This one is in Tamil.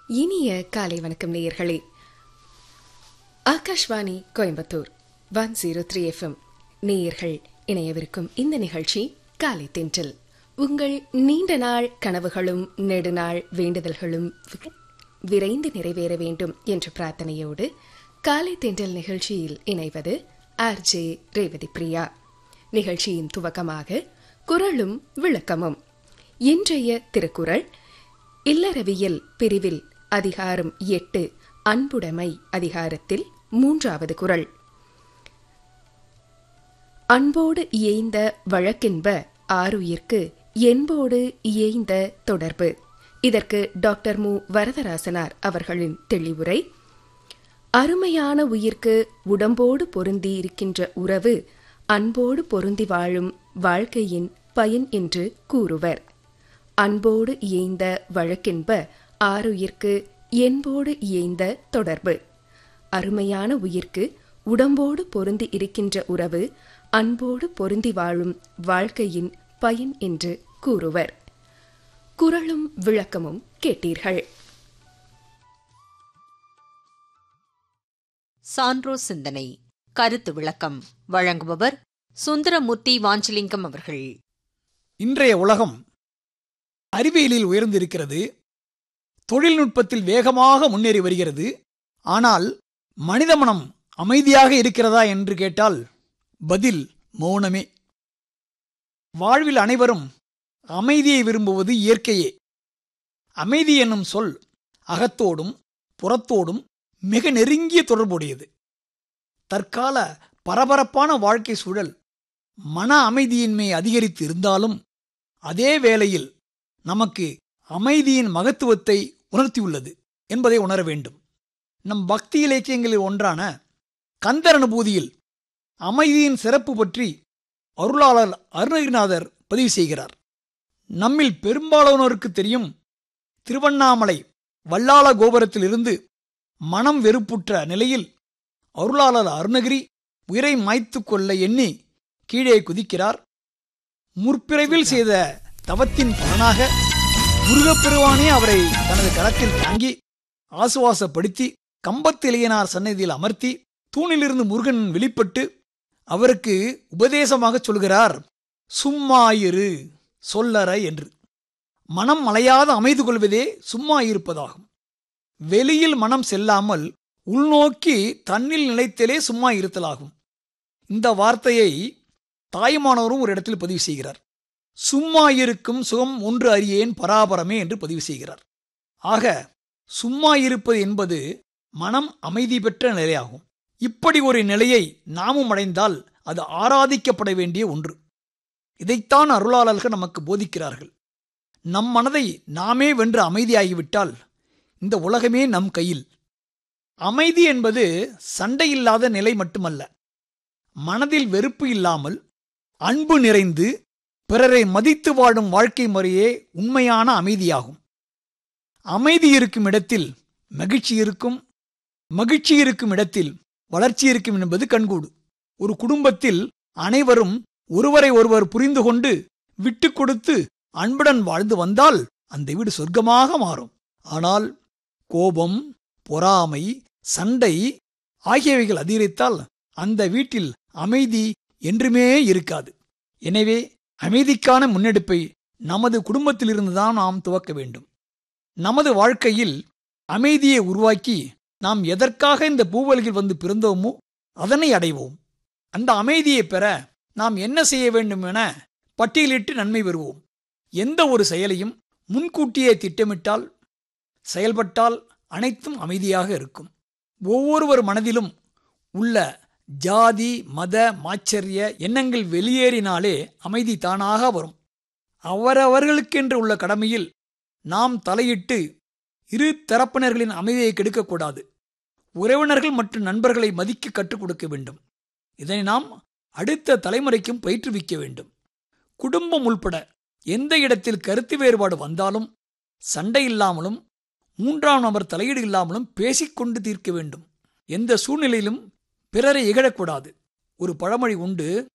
இனிய காலை வணக்கம் நேயர்களே Akashvani Coimbatore one zero three FM நேயர்கள் இணையவிருக்கும் இந்த நிகழ்ச்சி காலை தென்றல் உங்கள் நீண்ட நாள் கனவுகளும் நெடுநாள் வேண்டுதல்களும் வி- விரைந்து நிறைவேற வேண்டும் என்ற பிரார்த்தனையோடு காலை தென்றல் நிகழ்ச்சியில் இணைவது ஆர் ஜே ரேவதி பிரியா நிகழ்ச்சியின் துவக்கமாக குரலும் விளக்கமும் இன்றைய திருக்குறள் இல்லறவியல் பிரிவில் அதிகாரம் எட்டு அன்புடைமை அதிகாரத்தில் மூன்றாவது குறள் அன்போடு இயைந்த வழக்கென்ப ஆருயிர்க்கு என்போடு இயைந்த தொடர்பு இதற்கு டாக்டர் மு வரதராசனார் அவர்களின் தெளிவுரை அருமையான உயிர்க்கு உடம்போடு பொருந்தி இருக்கின்ற உறவு அன்போடு பொருந்தி வாழும் வாழ்க்கையின் பயன் என்று கூறுவர் அன்போடு இயைந்த வழக்கென்ப ஆருயிர்க்கு என்போடு இயைந்த தொடர்பு அருமையான உயிர்க்கு உடம்போடு பொருந்தி இருக்கின்ற உறவு அன்போடு பொருந்தி வாழும் வாழ்க்கையின் பயன் என்று கூறுவர் குரலும் விளக்கமும் கேட்டீர்கள் சான்றோ சிந்தனை கருத்து விளக்கம் வழங்குபவர் சுந்தரமூர்த்தி வாஞ்சலிங்கம் அவர்கள் இன்றைய உலகம் அறிவியலில் உயர்ந்திருக்கிறது தொழில்நுட்பத்தில் வேகமாக முன்னேறி வருகிறது ஆனால் மனித மனம் அமைதியாக இருக்கிறதா என்று கேட்டால் பதில் மௌனமே வாழ்வில் அனைவரும் அமைதியை விரும்புவது இயற்கையே அமைதி என்னும் சொல் அகத்தோடும் புறத்தோடும் மிக நெருங்கிய தொடர்புடையது தற்கால பரபரப்பான வாழ்க்கை சூழல் மன அமைதியின்மை அதிகரித்து இருந்தாலும் அதே வேளையில் நமக்கு அமைதியின் மகத்துவத்தை உணர்த்தியுள்ளது என்பதை உணர வேண்டும் நம் பக்தி இலக்கியங்களில் ஒன்றான கந்தர் அனுபூதியில் அமைதியின் சிறப்பு பற்றி அருளாளர் அருணகிரிநாதர் பதிவு செய்கிறார் நம்மில் பெரும்பாலானோருக்கு தெரியும் திருவண்ணாமலை வல்லாள கோபுரத்திலிருந்து மனம் வெறுப்புற்ற நிலையில் அருளாளர் அருணகிரி உயிரை மாய்த்துக் கொள்ள எண்ணி கீழே குதிக்கிறார் முற்பிறவில் செய்த தவத்தின் பலனாக முருகப்பெருவானே அவரை தனது கரத்தில் தாங்கி ஆசுவாசப்படுத்தி கம்பத்திலேயனார் சன்னதியில் அமர்த்தி தூணிலிருந்து முருகன் வெளிப்பட்டு அவருக்கு உபதேசமாகச் சொல்கிறார் சும்மா இரு சொல்லற என்று மனம் அலையாத அமைது கொள்வதே சும்மா இருப்பதாகும் வெளியில் மனம் செல்லாமல் உள்நோக்கி தன்னில் நிலைத்தலே சும்மா இருத்தலாகும் இந்த வார்த்தையை தாய்மானவரும் ஒரு இடத்தில் பதிவு செய்கிறார் சும்மா இருக்கும் சுகம் ஒன்று அறியேன் பராபரமே என்று பதிவு செய்கிறார் ஆக சும்மா இருப்பது என்பது மனம் அமைதி பெற்ற நிலையாகும் இப்படி ஒரு நிலையை நாமும் அடைந்தால் அது ஆராதிக்கப்பட வேண்டிய ஒன்று இதைத்தான் அருளாளர்கள் நமக்கு போதிக்கிறார்கள் நம் மனதை நாமே வென்று அமைதியாகிவிட்டால் இந்த உலகமே நம் கையில் அமைதி என்பது சண்டையில்லாத நிலை மட்டுமல்ல மனதில் வெறுப்பு இல்லாமல் அன்பு நிறைந்து பிறரை மதித்து வாழும் வாழ்க்கை முறையே உண்மையான அமைதியாகும் அமைதி இருக்கும் இடத்தில் மகிழ்ச்சி இருக்கும் மகிழ்ச்சி இருக்கும் இடத்தில் வளர்ச்சி இருக்கும் என்பது கண்கூடு ஒரு குடும்பத்தில் அனைவரும் ஒருவரை ஒருவர் புரிந்து கொண்டு விட்டு கொடுத்து அன்புடன் வாழ்ந்து வந்தால் அந்த வீடு சொர்க்கமாக மாறும் ஆனால் கோபம் பொறாமை சண்டை ஆகியவைகள் அதிகரித்தால் அந்த வீட்டில் அமைதி என்றுமே இருக்காது எனவே அமைதிக்கான முன்னெடுப்பை நமது குடும்பத்திலிருந்துதான் நாம் துவக்க வேண்டும் நமது வாழ்க்கையில் அமைதியை உருவாக்கி நாம் எதற்காக இந்த பூவலில் வந்து பிறந்தோமோ அதனை அடைவோம் அந்த அமைதியை பெற நாம் என்ன செய்ய வேண்டும் என பட்டியலிட்டு நன்மை பெறுவோம் எந்த ஒரு செயலையும் முன்கூட்டியே திட்டமிட்டால் செயல்பட்டால் அனைத்தும் அமைதியாக இருக்கும் ஒவ்வொருவர் மனதிலும் உள்ள ஜாதி மத மாச்சரிய எண்ணங்கள் வெளியேறினாலே அமைதி தானாக வரும் அவரவர்களுக்கென்று உள்ள கடமையில் நாம் தலையிட்டு இரு தரப்பினர்களின் அமைதியை கெடுக்கக்கூடாது உறவினர்கள் மற்றும் நண்பர்களை மதிக்க கற்றுக் கொடுக்க வேண்டும் இதனை நாம் அடுத்த தலைமுறைக்கும் பயிற்றுவிக்க வேண்டும் குடும்பம் உள்பட எந்த இடத்தில் கருத்து வேறுபாடு வந்தாலும் சண்டை இல்லாமலும் மூன்றாம் நபர் தலையீடு இல்லாமலும் பேசிக்கொண்டு தீர்க்க வேண்டும் எந்த சூழ்நிலையிலும் பிறரை இகழக்கூடாது ஒரு பழமொழி உண்டு